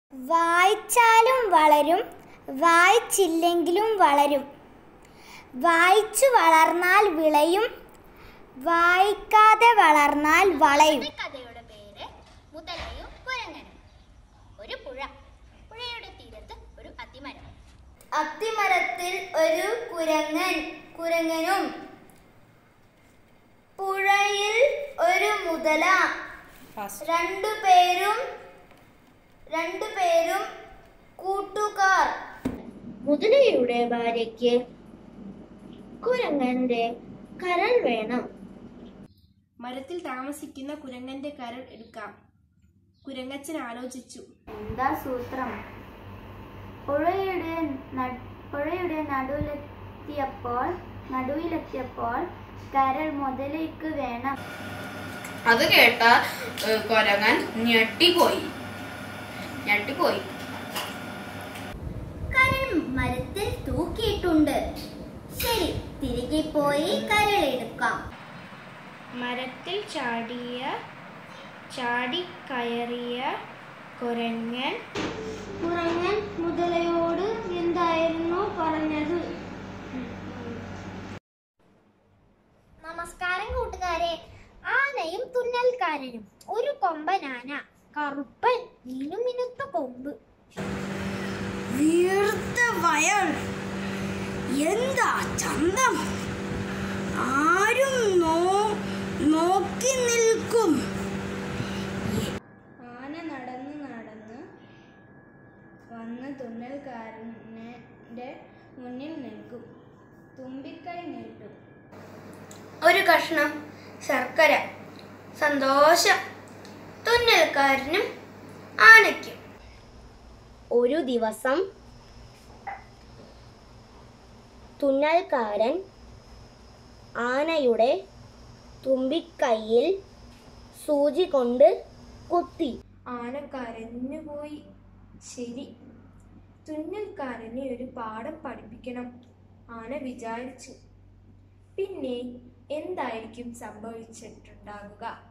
വായിച്ചാലും വളരും വായിച്ചില്ലെങ്കിലും വളരും വായിച്ചു വളർന്നാൽ വിളയും വായിക്കാതെ വളർന്നാൽ വളയും കഥയുടെ പേര് മുതലയും കുരങ്ങനും ഒരു പുഴ പുഴയുടെ തീരത്ത് ഒരു അതിമരം അത്തിമരത്തിൽ ഒരു കുരങ്ങൻ കുരങ്ങനും പുഴയിൽ ഒരു മുതല രണ്ടു പേരും രണ്ടു പേരും കൂട്ടുകാർ മുതലയുടെ ഭാര്യയ്ക്ക് കുരങ്ങന്റെ കരൾ വേണം മരത്തിൽ താമസിക്കുന്ന കുരങ്ങന്റെ കരൾ എടുക്കാം കുരങ്ങച്ചൻ ആലോചിച്ചു എന്താ സൂത്രം പുഴയുടെ ന- പുഴയുടെ നടുവിലെത്തിയപ്പോൾ നടുവിലെത്തിയപ്പോൾ കരൾ മുതലേക്ക് വേണം അത് കേട്ട ഏ, കൊരങ്ങൻ ഞെട്ടിപ്പോയി ഞെട്ടിപ്പോയി കരൾ മരത്തിൽ തൂക്കിയിട്ടുണ്ട് ശരി തിരികെ പോയി കരൾ എടുക്കാം മരത്തിൽ ചാടിയ ചാടി കയറിയ കുരങ്ങൻ കുരങ്ങൻ മുതലയോട് എന്തായിരുന്നു പറഞ്ഞത് നമസ്കാരം കൂട്ടുകാരെ ആനയും തുന്നൽക്കാരനും ഒരു കൊമ്പനാന കറുപ്പൻ മിനുമിനുത്ത കൊമ്പ് വീർത്ത വയൽ എന്താ ചന്തം ആരും നോ നോക്കി നിൽക്കും ആന നടന്ന് നടന്ന് വന്ന് തുന്നൽക്കാരൻ്റെ മുന്നിൽ നിൽക്കും തുമ്പിക്കൈ നീട്ടും ഒരു കഷ്ണം ശർക്കര സന്തോഷം തുന്നൽക്കാരനും ആനയ്ക്കും ഒരു ദിവസം തുന്നൽക്കാരൻ ആനയുടെ തുമ്പിക്കൈയിൽ സൂചി കൊണ്ട് കുത്തി ആന കരഞ്ഞുപോയി ശരി തുന്നൽക്കാരനെ ഒരു പാഠം പഠിപ്പിക്കണം ആന വിചാരിച്ചു പിന്നെ എന്തായിരിക്കും സംഭവിച്ചിട്ടുണ്ടാകുക